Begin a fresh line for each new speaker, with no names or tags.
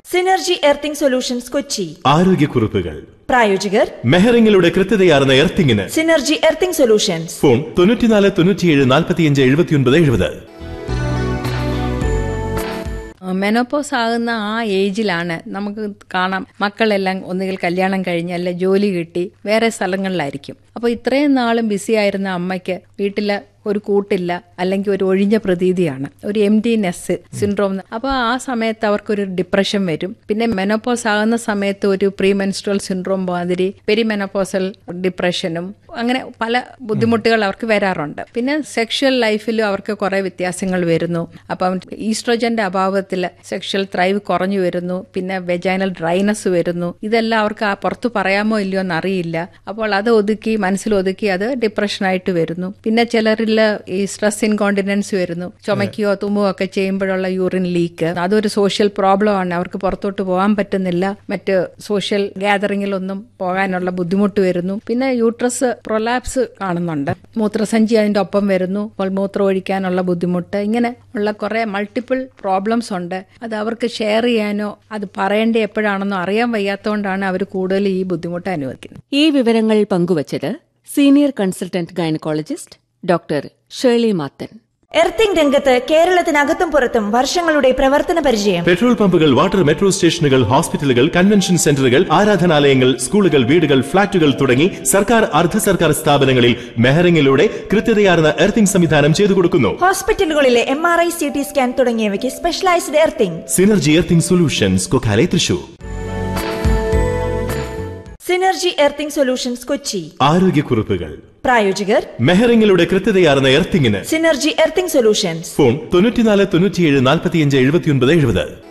synergy earthing solutions Kochi
ആരോഗ്യക്കുറിപ്പുകൾ
പ്രായോജകർ
മെഹറിംഗിലൂടെ കൃത്യതയാർന്ന എർത്തിങ്ങിന്
സിനർജി എർത്തിംഗ് സൊല്യൂഷൻസ്
ഫോൺ തൊണ്ണൂറ്റിനാല് തൊണ്ണൂറ്റിയേഴ് നാൽപ്പത്തിയഞ്ച് എഴുപത്തിയൊൻപത് എഴുപത്
മെനോപ്പോസ് ആകുന്ന ആ ഏജിലാണ് നമുക്ക് കാണാം മക്കളെല്ലാം ഒന്നുകിൽ കല്യാണം കഴിഞ്ഞ് അല്ലെ ജോലി കിട്ടി വേറെ സ്ഥലങ്ങളിലായിരിക്കും അപ്പോൾ ഇത്രയും നാളും ബിസി ആയിരുന്ന അമ്മയ്ക്ക് വീട്ടിൽ ഒരു കൂട്ടില്ല അല്ലെങ്കിൽ ഒരു ഒഴിഞ്ഞ പ്രതീതിയാണ് ഒരു എം ടി നെസ് സിൻഡ്രോം അപ്പോൾ ആ സമയത്ത് അവർക്കൊരു ഡിപ്രഷൻ വരും പിന്നെ മെനോപ്പോസ് ആകുന്ന സമയത്ത് ഒരു പ്രീ മെൻസ്ട്രൽ സിൻഡ്രോം മാതിരി പെരിമെനോപ്പോസൽ ഡിപ്രഷനും അങ്ങനെ പല ബുദ്ധിമുട്ടുകൾ അവർക്ക് വരാറുണ്ട് പിന്നെ സെക്ഷൽ ലൈഫിലും അവർക്ക് കുറെ വ്യത്യാസങ്ങൾ വരുന്നു അപ്പം ഈസ്ട്രോജന്റെ അഭാവത്തിൽ സെക്ഷൽ ത്രൈവ് കുറഞ്ഞു വരുന്നു പിന്നെ വെജൈനൽ ഡ്രൈനസ് വരുന്നു ഇതെല്ലാം അവർക്ക് ആ പുറത്ത് പറയാമോ ഇല്ലയോ എന്ന് അറിയില്ല അപ്പോൾ അത് ഒതുക്കി മനസ്സിൽ ഒതുക്കി അത് ഡിപ്രഷനായിട്ട് വരുന്നു പിന്നെ ചിലരിൽ ഈ സ്ട്രെസ് ഇൻകോണ്ടിനൻസ് വരുന്നു ചുമക്കുകയോ തുമ്മുകയോ ഒക്കെ ചെയ്യുമ്പോഴുള്ള യൂറിൻ ലീക്ക് അതൊരു സോഷ്യൽ പ്രോബ്ലം ആണ് അവർക്ക് പുറത്തോട്ട് പോകാൻ പറ്റുന്നില്ല മറ്റ് സോഷ്യൽ ഗ്യാതറിങ്ങിലൊന്നും പോകാനുള്ള ബുദ്ധിമുട്ട് വരുന്നു പിന്നെ യൂട്രസ് പ്രൊലാപ്സ് കാണുന്നുണ്ട് മൂത്രസഞ്ചി അതിന്റെ ഒപ്പം വരുന്നു അപ്പോൾ മൂത്രം ഒഴിക്കാനുള്ള ബുദ്ധിമുട്ട് ഇങ്ങനെ ഉള്ള കുറെ മൾട്ടിപ്പിൾ പ്രോബ്ലംസ് ഉണ്ട് അത് അവർക്ക് ഷെയർ ചെയ്യാനോ അത് പറയേണ്ട എപ്പോഴാണെന്നോ അറിയാൻ വയ്യാത്തതുകൊണ്ടാണ് അവർ കൂടുതൽ ഈ ബുദ്ധിമുട്ട് അനുഭവിക്കുന്നത്
ഈ വിവരങ്ങൾ പങ്കുവച്ചത് senior consultant gynaecologist doctor Shirley Mathen
earthing രംഗത്ത് കേരളത്തിനകത്തും പുറത്തും വർഷങ്ങളുടെ പ്രവർത്തന പരിചയം
പെട്രോൾ പമ്പുകൾ വാട്ടർ മെട്രോ സ്റ്റേഷനുകൾ ഹോസ്പിറ്റലുകൾ കൺവെൻഷൻ സെന്ററുകൾ ആരാധനാലയങ്ങൾ സ്കൂളുകൾ വീടുകൾ ഫ്ളാറ്റുകൾ തുടങ്ങി സർക്കാർ അർദ്ധ സർക്കാർ സ്ഥാപനങ്ങളിൽ മെഹറിംഗിലൂടെ കൃത്യതയാർന്ന എർത്തിംഗ് സംവിധാനം ചെയ്തു കൊടുക്കുന്നു
ഹോസ്പിറ്റലുകളിലെ M R I C T scan തുടങ്ങിയവയ്ക്ക് specialised earthing
Synergy earthing solutions Kokkale Thrissur
Synergy earthing solutions Kochi
ആരോഗ്യക്കുറിപ്പുകൾ
പ്രായോജകർ
മെഹറിംഗിലൂടെ കൃത്യതയാർന്ന എർത്തിങ്ങിന്
സിനർജി എർത്തിംഗ് സൊല്യൂഷൻസ്
ഫോൺ തൊണ്ണൂറ്റിനാല് തൊണ്ണൂറ്റിയേഴ് നാൽപ്പത്തിയഞ്ച് എഴുപത്തിയൊൻപത് എഴുപത്